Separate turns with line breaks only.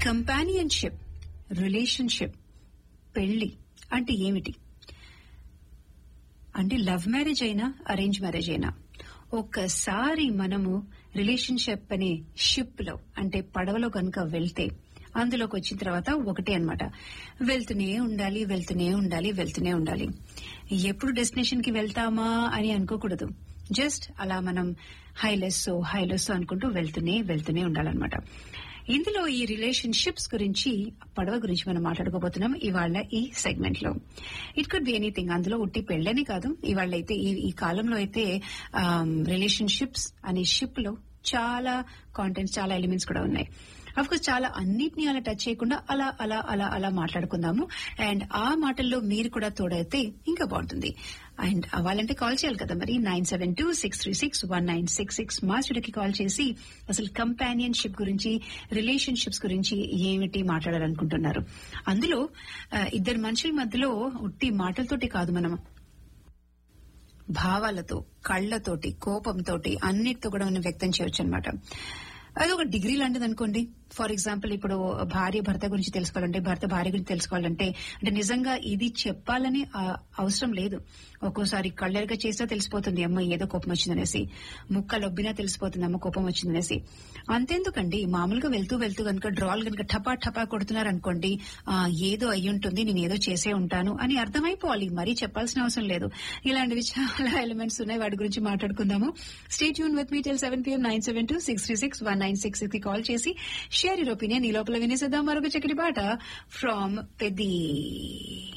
companionship relationship పెళ్లి అంటే ఏమిటి అంటే లవ్ మ్యారేజ్ అయినా అరేంజ్ మ్యారేజ్ అయినా ఒక్కసారి మనము రిలేషన్షిప్ అనే షిప్ లో అంటే పడవలో కనుక వెళ్తే అందులోకి వచ్చిన తర్వాత ఒకటే అన్నమాట వెళ్తూనే ఉండాలి వెళ్తూనే ఉండాలి వెళ్తూనే ఉండాలి ఎప్పుడు డెస్టినేషన్ కి వెళ్తామా అని అనుకోకూడదు జస్ట్ అలా మనం హైలెస్ హైలెస్ అనుకుంటూ వెళ్తూనే వెళ్తూనే ఉండాలన్నమాట ఇందులో ఈ రిలేషన్షిప్స్ గురించి పడవ గురించి మనం మాట్లాడుకోబోతున్నాం ఇవాళ ఈ సెగ్మెంట్ లో ఇట్ కుడ్ బి ఎనీథింగ్ అందులో ఉట్టి పెళ్ళని కాదు ఇవాళ అయితే ఈ- ఈ కాలంలో అయితే రిలేషన్షిప్స్ అనే షిప్ లో చాలా కాంటెంట్స్ చాలా ఎలిమెంట్స్ కూడా ఉన్నాయి అఫ్ కోర్స్ చాలా అన్నిటినీ అలా టచ్ చేయకుండా అలా అలా అలా అలా మాట్లాడుకుందాము అండ్ ఆ మాటల్లో మీరు కూడా తోడైతే ఇంకా బాగుంటుంది అండ్ అవ్వాలంటే కాల్ చేయాలి కదా మరి nine seven two six three six one nine six six మా స్టూడియోకి కాల్ చేసి అసలు కంపానియన్షిప్ గురించి రిలేషన్షిప్స్ గురించి ఏమిటి మాట్లాడాలనుకుంటున్నారు అందులో ఆ, ఇద్దరు మనుషుల మధ్యలో ఉట్టి మాటలతోటి కాదు మనం భావాలతో కళ్లతోటి కోపంతోటి అన్నిటితో కూడా మనం వ్యక్తం చేయొచ్చు అనమాట అది ఒక డిగ్రీ లాంటిది అనుకోండి ఫర్ ఎగ్జాంపుల్ ఇప్పుడు భార్య భర్త గురించి తెలుసుకోవాలంటే భర్త భార్య గురించి తెలుసుకోవాలంటే అంటే నిజంగా ఇది చెప్పాలని ఆ, అవసరం లేదు ఒక్కోసారి కళ్ళెరగా చేసినా తెలిసిపోతుంది అమ్మ ఏదో కోపం వచ్చిందనేసి ముక్క లొబ్బినా తెలిసిపోతుంది అమ్మ కోపం వచ్చిందనేసి అంతెందుకండి మామూలుగా వెళ్తూ వెళ్తూ కనుక డ్రాల్ కనుక టపా టపా కొడుతున్నారు అనుకోండి ఆ, ఏదో అయ్యి ఉంటుంది నేను ఏదో చేసే ఉంటాను అని అర్థమైపోవాలి మరీ చెప్పాల్సిన అవసరం లేదు ఇలాంటివి చాలా ఎలిమెంట్స్ ఉన్నాయి వాటి గురించి మాట్లాడుకుందాము stay tune with me till seven PM nine seven two six three six one nine six కి కాల్ చేసి షేర్ యూర్ ఒపీనియన్ ఈ లోపల వినేసేద్దాం మరొక చక్కటి పాట ఫ్రమ్ పెద్ది